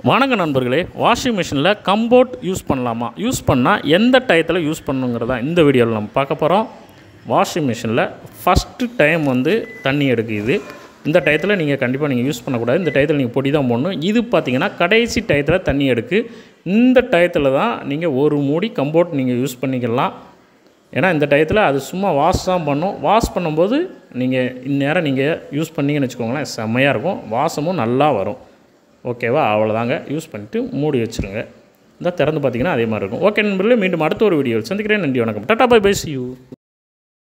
வணக்கம் நண்பர்களே வாஷிங் மிஷினில் கம்போர்ட் யூஸ் பண்ணலாமா யூஸ் பண்ணால் எந்த டயத்தில் யூஸ் பண்ணுங்கிறதா இந்த வீடியோவில் நம்ம பார்க்க போகிறோம் வாஷிங் மிஷினில் ஃபஸ்ட்டு டைம் வந்து தண்ணி எடுக்குது இந்த டயத்தில் நீங்கள் கண்டிப்பாக நீங்கள் யூஸ் பண்ணக்கூடாது இந்த டயத்தில் நீங்கள் பொடி தான் போடணும் இது பார்த்தீங்கன்னா கடைசி டயத்தில் தண்ணி எடுக்கு இந்த டயத்தில் தான் நீங்கள் ஒரு மூடி கம்போர்ட் நீங்கள் யூஸ் பண்ணிக்கலாம் ஏன்னா இந்த டயத்தில் அது சும்மா வாஷ் தான் பண்ணும் வாஷ் பண்ணும்போது நீங்கள் இந்நேரம் நீங்கள் யூஸ் பண்ணீங்கன்னு வச்சுக்கோங்களேன் செம்மையாக இருக்கும் வாசமும் நல்லா வரும் ஓகேவா அவ்வளோதாங்க யூஸ் பண்ணிவிட்டு மூடி வச்சுருங்க இந்த திறந்து பார்த்தீங்கன்னா அதே மாதிரி இருக்கும் ஓகே நண்பர்களே மீண்டும் அடுத்த ஒரு வீடியோவில் சந்திக்கிறேன் நன்றி வணக்கம் tata bye bye see you